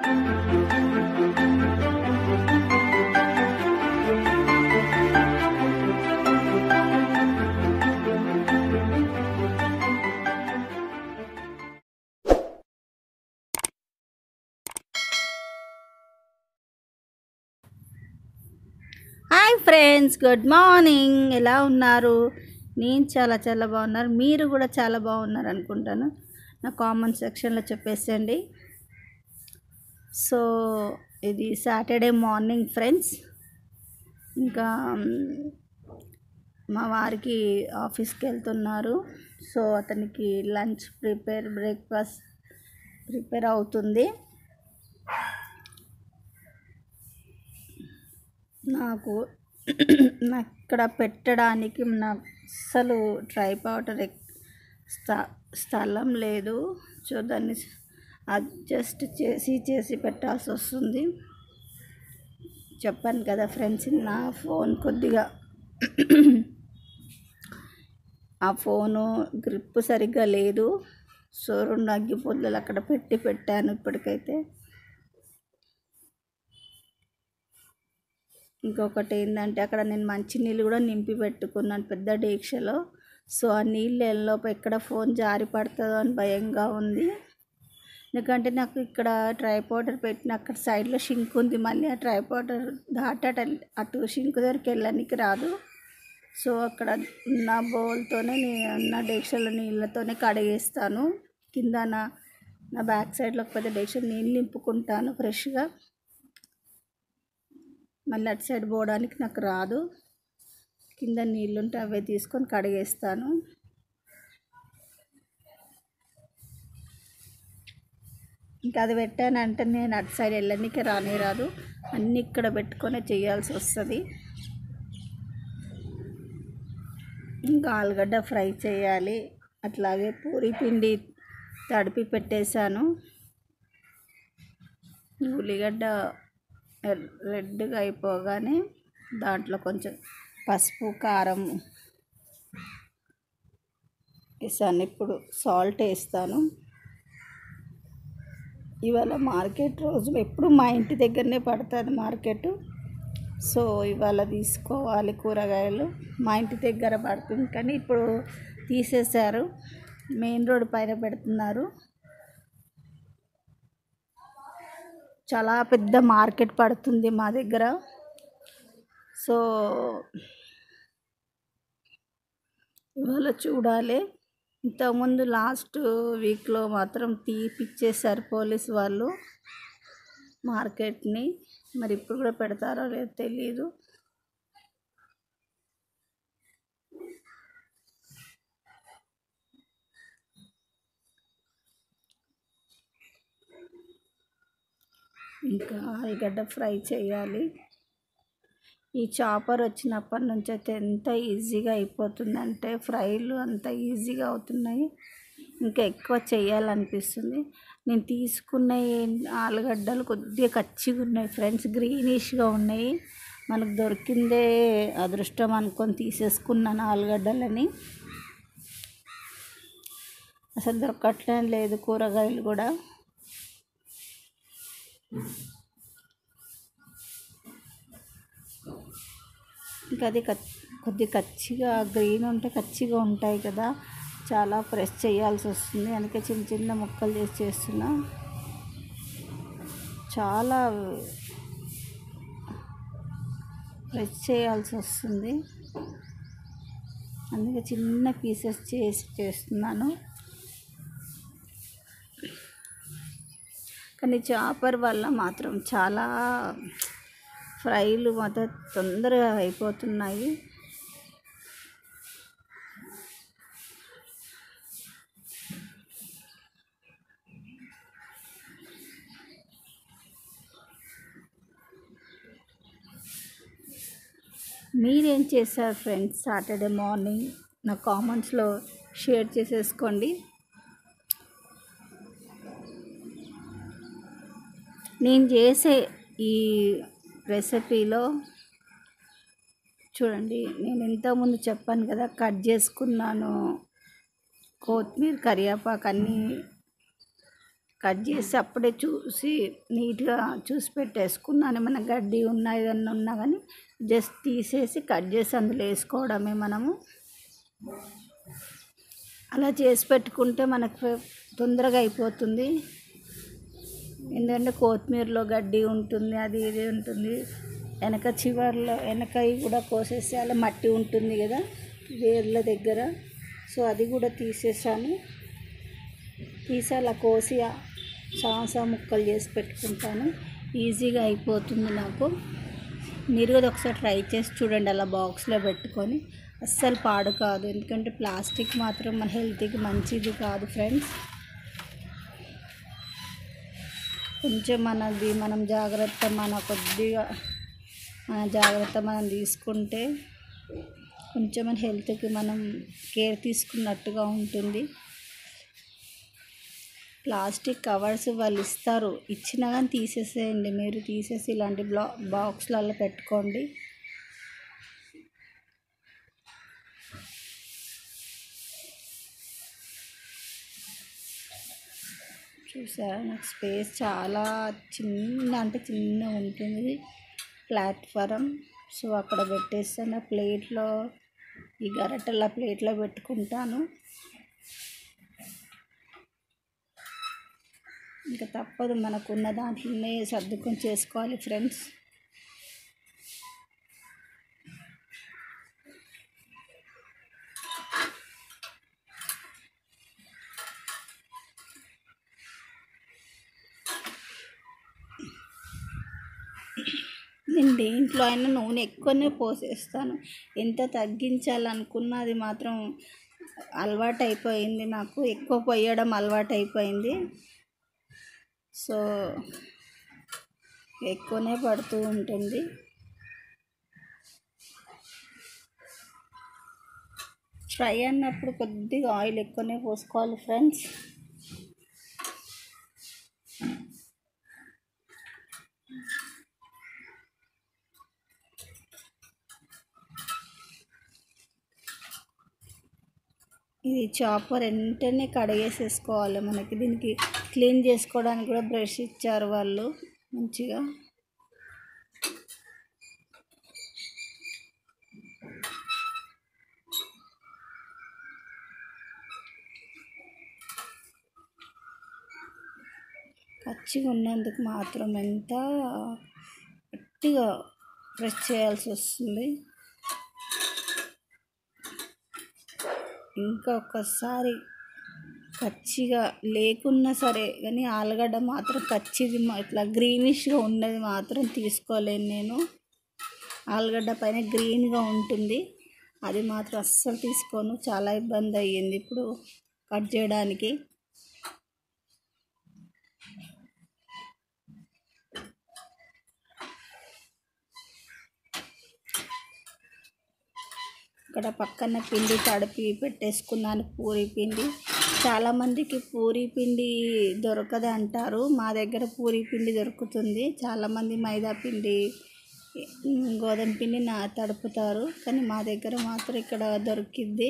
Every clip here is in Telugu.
హాయ్ ఫ్రెండ్స్ గుడ్ మార్నింగ్ ఎలా ఉన్నారు నేను చాలా చాలా బాగున్నారు మీరు కూడా చాలా బాగున్నారు అనుకుంటాను నా కామెంట్ సెక్షన్లో చెప్పేసండి సో ఇది సాటర్డే మార్నింగ్ ఫ్రెండ్స్ ఇంకా మ్, మా వారికి ఆఫీస్కి వెళ్తున్నారు సో అతనికి లంచ్ ప్రిపేర్ బ్రేక్ఫాస్ట్ ప్రిపేర్ అవుతుంది నాకు నాకు ఇక్కడ పెట్టడానికి నాకు అస్సలు ట్రై పౌడర్ స్థలం లేదు సో దాన్ని అడ్జస్ట్ చేసి చేసి పెట్టాల్సి వస్తుంది చెప్పాను కదా ఫ్రెండ్స్ నా ఫోన్ కొద్దిగా ఆ ఫోను గ్రిప్ సరిగ్గా లేదు సో రెండు అగ్గి పుల్లలు అక్కడ పెట్టి పెట్టాను ఇప్పటికైతే ఇంకొకటి ఏంటంటే అక్కడ నేను మంచి నీళ్ళు కూడా నింపి పెట్టుకున్నాను పెద్ద డీక్షలో సో ఆ నీళ్ళు ఎల్లోపు ఎక్కడ ఫోన్ జారి పడుతుందో అని భయంగా ఉంది ఎందుకంటే నాకు ఇక్కడ ట్రై పౌడర్ పెట్టిన అక్కడ సైడ్లో షింక్ ఉంది మళ్ళీ ఆ ట్రై పౌడర్ దాటట అటు షింక్ దగ్గరికి వెళ్ళడానికి రాదు సో అక్కడ ఉన్న బౌల్తోనే నేను ఉన్న డేక్షల నీళ్ళతోనే కడిగేస్తాను కింద నా నా బ్యాక్ సైడ్లో ఒక పెద్ద డేక్షలు నీళ్ళు నింపుకుంటాను ఫ్రెష్గా మళ్ళీ అటు సైడ్ పోవడానికి నాకు రాదు కింద నీళ్ళుంటే అవే తీసుకొని కడిగేస్తాను ఇంకా అది పెట్టానంటే నేను అటు సైడ్ వెళ్ళడానికి రానే రాదు అన్నీ ఇక్కడ పెట్టుకొని చేయాల్సి వస్తుంది ఇంకా ఆలుగడ్డ ఫ్రై చేయాలి అట్లాగే పూరి పిండి తడిపి పెట్టేశాను ఉల్లిగడ్డ ఎర్- రెడ్గా అయిపోగానే దాంట్లో కొంచెం పసుపు కారం వేసాను ఇప్పుడు సాల్ట్ వేస్తాను ఇవాళ మార్కెట్ రోజు ఎప్పుడు మా ఇంటి దగ్గరనే పడుతుంది మార్కెట్ సో ఇవాళ తీసుకోవాలి కూరగాయలు మా ఇంటి దగ్గర పడుతుంది కానీ ఇప్పుడు తీసేశారు మెయిన్ రోడ్ పైన పెడుతున్నారు చాలా పెద్ద మార్కెట్ పడుతుంది మా దగ్గర సో ఇవాళ చూడాలి ఇంతకుముందు లాస్ట్ వీక్లో మాత్రం తీపిచ్చేసారు పోలీస్ వాళ్ళు మార్కెట్ని మరి ఇప్పుడు కూడా పెడతారో లేదో తెలియదు ఇంకా ఆలుగడ్డ ఫ్రై చేయాలి ఈ చాపర్ వచ్చినప్పటి నుంచి అయితే ఎంత ఈజీగా అయిపోతుందంటే ఫ్రైలు అంత ఈజీగా అవుతున్నాయి ఇంకా ఎక్కువ చేయాలనిపిస్తుంది నేను తీసుకున్న ఈ ఆలుగడ్డలు కొద్దిగా కచ్చిగా ఉన్నాయి ఫ్రెండ్స్ గ్రీనిష్గా ఉన్నాయి మనకు దొరికిందే అదృష్టం అనుకొని తీసేసుకున్నాను ఆలుగడ్డలని అసలు దొరకట్లే లేదు కూరగాయలు కూడా ఇంకా అది కచ్ కొద్ది కచ్చిగా గ్రీన్ ఉంటే కచ్చిగా ఉంటాయి కదా చాలా ప్రెస్ చేయాల్సి వస్తుంది అందుకే చిన్న చిన్న ముక్కలు చేసి చేస్తున్నా చాలా ప్రెస్ చేయాల్సి వస్తుంది అందుకే చిన్న పీసెస్ చేసి చేస్తున్నాను కానీ చాపర్ వల్ల మాత్రం చాలా ఫ్రైలు మాత్రం తొందరగా అయిపోతున్నాయి మీరేం చేశారు ఫ్రెండ్స్ సాటర్డే మార్నింగ్ నా కామెంట్స్లో షేర్ చేసేసుకోండి నేను చేసే ఈ రెసిపీలో చూడండి నేను ఇంతకుముందు చెప్పాను కదా కట్ చేసుకున్నాను కొత్తిమీర కరివేపాకు అన్నీ కట్ చేసి అప్పుడే చూసి నీట్గా చూసి పెట్టేసుకున్నాను ఏమైనా గడ్డి ఉన్నా ఏదన్నా ఉన్నా కానీ జస్ట్ తీసేసి కట్ చేసి అందులో వేసుకోవడమే మనము అలా చేసి పెట్టుకుంటే మనకు తొందరగా అయిపోతుంది ఎందుకంటే కొత్తిమీరలో గడ్డి ఉంటుంది అది ఇది ఉంటుంది వెనక చివర్లో వెనక కూడా కోసేసేయాలి మట్టి ఉంటుంది కదా వేర్ల దగ్గర సో అది కూడా తీసేసాను తీసి అలా కోసి సాసా ముక్కలు చేసి పెట్టుకుంటాను ఈజీగా అయిపోతుంది నాకు మీరు కూడా ఒకసారి ట్రై చేసి చూడండి అలా బాక్స్లో పెట్టుకొని అస్సలు పాడు కాదు ఎందుకంటే ప్లాస్టిక్ మాత్రం మన హెల్త్కి మంచిది కాదు ఫ్రెండ్స్ కొంచెం మనది మనం జాగ్రత్త మన కొద్దిగా మన జాగ్రత్త మనం తీసుకుంటే కొంచెం మన హెల్త్కి మనం కేర్ తీసుకున్నట్టుగా ఉంటుంది ప్లాస్టిక్ కవర్స్ వాళ్ళు ఇస్తారు ఇచ్చినా కానీ తీసేసేయండి మీరు తీసేసి ఇలాంటి బ్లా బాక్స్లలో పెట్టుకోండి చూసారా నాకు స్పేస్ చాలా చిన్న అంటే చిన్న ఉంటుంది ప్లాట్ఫారం సో అక్కడ పెట్టేస్తాను ఆ ప్లేట్లో ఈ గరటల ప్లేట్లో పెట్టుకుంటాను ఇంకా తప్పదు మనకున్న దాంట్లోనే సర్దుకొని చేసుకోవాలి ఫ్రెండ్స్ నేను దేంట్లో అయినా నూనె ఎక్కువనే పోసేస్తాను ఎంత తగ్గించాలనుకున్నా అది మాత్రం అలవాటు అయిపోయింది నాకు ఎక్కువ పోయడం అలవాటు అయిపోయింది సో ఎక్కువనే పడుతూ ఉంటుంది ఫ్రై అన్నప్పుడు కొద్దిగా ఆయిల్ ఎక్కువనే పోసుకోవాలి ఫ్రెండ్స్ ఇది చాపర్ వెంటనే కడిగేసేసుకోవాలి మనకి దీనికి క్లీన్ చేసుకోవడానికి కూడా బ్రష్ ఇచ్చారు వాళ్ళు మంచిగా పచ్చిగా ఉన్నందుకు మాత్రం ఎంత గట్టిగా ప్రెస్ చేయాల్సి వస్తుంది ఇంకా ఒక్కసారి పచ్చిగా లేకున్నా సరే కానీ ఆలుగడ్డ మాత్రం పచ్చిది మా- ఇట్లా గ్రీనిష్గా ఉన్నది మాత్రం తీసుకోలేను నేను ఆలుగడ్డ పైన గ్రీన్గా ఉంటుంది అది మాత్రం అస్సలు తీసుకోను చాలా ఇబ్బంది అయ్యింది ఇప్పుడు కట్ చేయడానికి ఇక్కడ పక్కన పిండి తడిపి పెట్టేసుకున్నాను పూరి పిండి చాలామందికి పూరి పిండి దొరకదు అంటారు మా దగ్గర పూరి పిండి దొరుకుతుంది చాలామంది మైదా పిండి ఉమ్, గోధుమ పిండి నా తడుపుతారు కానీ మా దగ్గర మాత్రం ఇక్కడ దొరికిద్ది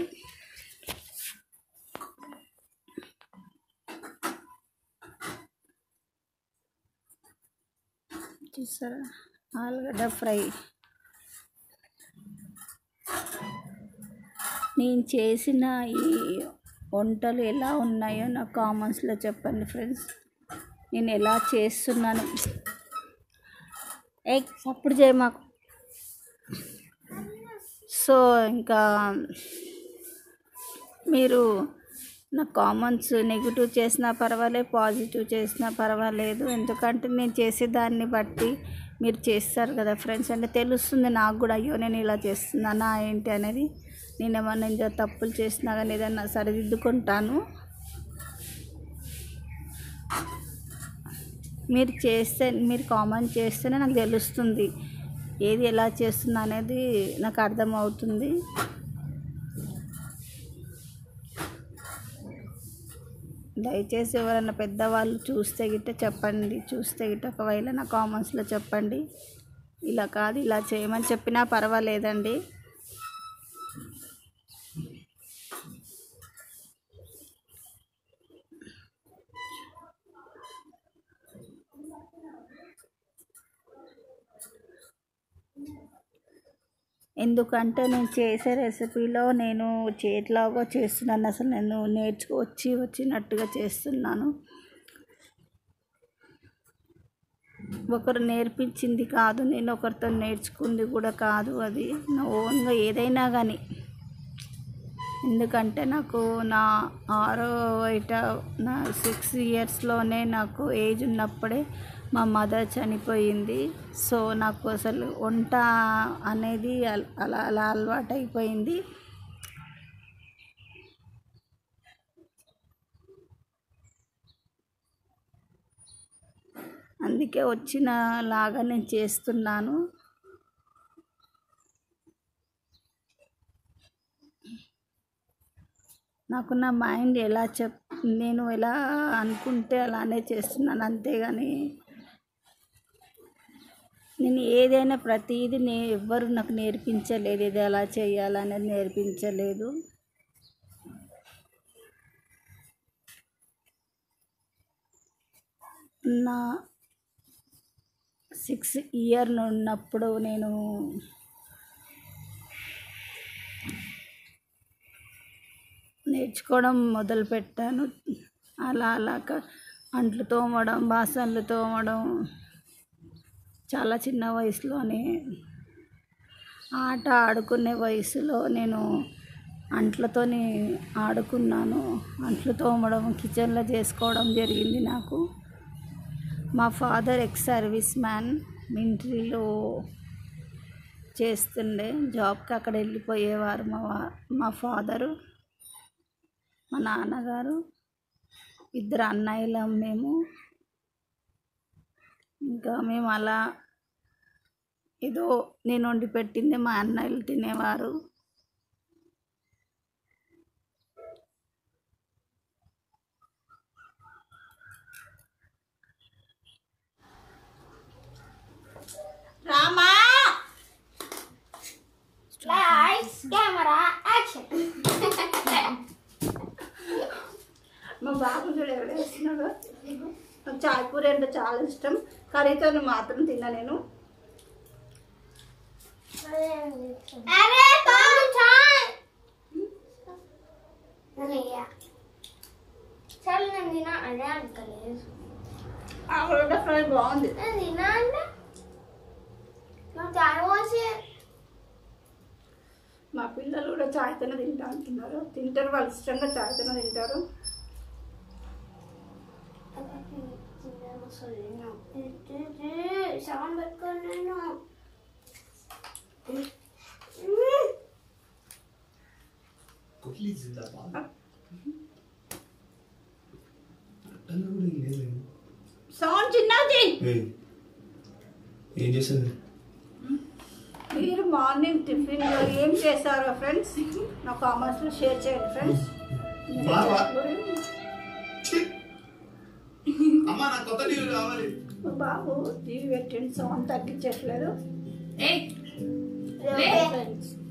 చూసారా ఆలుగడ్డ ఫ్రై నేను చేసిన ఈ వంటలు ఎలా ఉన్నాయో నా కామెంట్స్లో చెప్పండి ఫ్రెండ్స్ నేను ఎలా చేస్తున్నాను ఏ సప్పుడు చేయ మాకు సో ఇంకా మీరు నా కామెంట్స్ నెగిటివ్ చేసినా పర్వాలేదు పాజిటివ్ చేసినా పర్వాలేదు ఎందుకంటే నేను చేసే దాన్ని బట్టి మీరు చేస్తారు కదా ఫ్రెండ్స్ అంటే తెలుస్తుంది నాకు కూడా అయ్యో నేను ఇలా చేస్తున్నానా ఏంటి అనేది నేను ఏమన్నా ఇంకా తప్పులు చేసినా కానీ ఏదన్నా సరిదిద్దుకుంటాను మీరు చేస్తే మీరు కామెంట్ చేస్తేనే నాకు తెలుస్తుంది ఏది ఎలా చేస్తున్నా అనేది నాకు అర్థమవుతుంది దయచేసి ఎవరైనా పెద్దవాళ్ళు చూస్తే గిట్ట చెప్పండి చూస్తే గిట్ట ఒకవేళ నా కామెంట్స్లో చెప్పండి ఇలా కాదు ఇలా చేయమని చెప్పినా పర్వాలేదండి ఎందుకంటే నేను చేసే రెసిపీలో నేను చేతిలాగా చేస్తున్నాను అసలు నేను నేర్చుకు వచ్చి వచ్చినట్టుగా చేస్తున్నాను ఒకరు నేర్పించింది కాదు నేను ఒకరితో నేర్చుకుంది కూడా కాదు అది నా ఓన్గా ఏదైనా కానీ ఎందుకంటే నాకు నా ఆరో బయట నా సిక్స్ ఇయర్స్లోనే నాకు ఏజ్ ఉన్నప్పుడే మా మదర్ చనిపోయింది సో నాకు అసలు వంట అనేది అల- అలా అలా అలవాటు అయిపోయింది అందుకే వచ్చిన లాగా నేను చేస్తున్నాను నాకు నా మైండ్ ఎలా చెప్ నేను ఎలా అనుకుంటే అలానే చేస్తున్నాను అంతేగాని నేను ఏదైనా ప్రతిదీ నే ఎవ్వరు నాకు నేర్పించలేదు ఇది ఎలా చేయాలనేది నేర్పించలేదు నా సిక్స్ ఇయర్ ఉన్నప్పుడు నేను నేర్చుకోవడం మొదలుపెట్టాను అలా అలా క- అంట్లు తోమడం బాసనలు తోమడం చాలా చిన్న వయసులోనే ఆట ఆడుకునే వయసులో నేను అంట్లతోని ఆడుకున్నాను అంట్లు తోమడం కిచెన్లో చేసుకోవడం జరిగింది నాకు మా ఫాదర్ ఎక్స్ సర్వీస్ మ్యాన్ మిలిటరీలో చేస్తుండే జాబ్కి అక్కడ వెళ్ళిపోయేవారు మా వా- మా ఫాదరు మా నాన్నగారు ఇద్దరు అన్నయ్యలం మేము ఇంకా మేము అలా ఏదో నేను వండి పెట్టింది మా అన్నయ్యలు తినేవారు రామా Lights, camera, action. మా బాబు చూడు ఎవడు వేస్తున్నాడు నాకు చాయ్ పూరి అంటే చాలా ఇష్టం కర్రీతో మాత్రం తిన్నా నేను अरे तुम चाय नहीं यार चल नंदिना अरे अंकल ఆ ఉల్లగడ్డ ఫ్రై బాగుంది नंदिना अंडा तुम चाय वाचे మా పిల్లలు కూడా చాయ్తోనే తింటా అంటున్నారు తింటారు వాళ్ళు ఇష్టంగా చాయ్తోనే తింటారు सामान बंद करना ना కొట్లీ జిందాబాద్ అట్టంగా కూడా ఏం లేదు సౌండ్ చిన్నది ఏయ్, ఏం చేస్తుంది మీరు మార్నింగ్ టిఫిన్ ఏం చేశారో ఫ్రెండ్స్ నా కామెంట్స్లో షేర్ చేయండి ఫ్రెండ్స్ బాబా ఛీ! అమ్మా నాకు కొత్త టీవీ కావాలి మా బాబు టీవీ పెట్టండి సౌండ్ తగ్గించట్లేదు ले ఫ్రెండ్స్